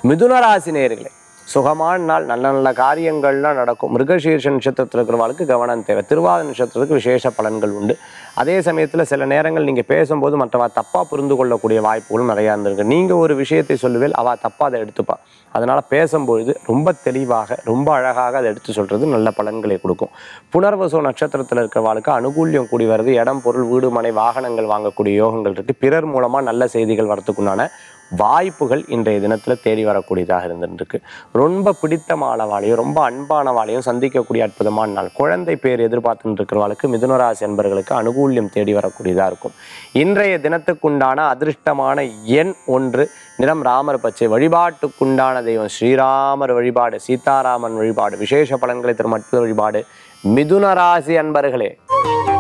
மிதுன ராசி நேயர்களே சுகமான நாள் நல்ல நல்ல காரியங்கள்லாம் நடக்கும் மிருகசீர்ஷ நட்சத்திரத்தில் இருக்கிறவங்களுக்கு கவனம் தேவை திருவாத நட்சத்திரத்துக்கு விசேஷ பலன்கள் உண்டு அதே சமயத்தில் சில நேரங்கள் நீங்கள் பேசும்போது மற்றவா தப்பாக புரிந்து கொள்ளக்கூடிய வாய்ப்புகளும் நிறையா இருந்திருக்கு நீங்கள் ஒரு விஷயத்தை சொல்லுவேல் அவள் தப்பாக அதை எடுத்துப்பா அதனால் பேசும்பொழுது ரொம்ப தெளிவாக ரொம்ப அழகாக அதை எடுத்து சொல்கிறது நல்ல பலன்களை கொடுக்கும் புனர்வசு நட்சத்திரத்தில் இருக்கிறவாளுக்கு அனுகூல்யம் கூடி வருது இடம் பொருள் வீடு மனை வாகனங்கள் வாங்கக்கூடிய யோகங்கள் இருக்குது பிறர் மூலமாக நல்ல செய்திகள் வரத்துக்குண்டான வாய்ப்புகள் இன்றைய தினத்தில் தேடி வரக்கூடியதாக இருந்துருக்கு ரொம்ப பிடித்தமானவாளையும் ரொம்ப அன்பானவாளையும் சந்திக்கக்கூடிய அற்புதமான நாள் குழந்தை பேர் எதிர்பார்த்துட்டு இருக்கிறவாளுக்கு மிதுனராசி என்பர்களுக்கு அனுகூல்யம் தேடி வரக்கூடியதாக இருக்கும் இன்றைய தினத்துக்குண்டான அதிர்ஷ்டமான எண் ஒன்று நிறம் ராமர் பச்சை வழிபாட்டுக்குண்டான தெய்வம் ஸ்ரீராமர் வழிபாடு சீதாராமன் வழிபாடு விசேஷ பலன்களை தரும் அற்புத வழிபாடு மிதுன ராசி அன்பர்களே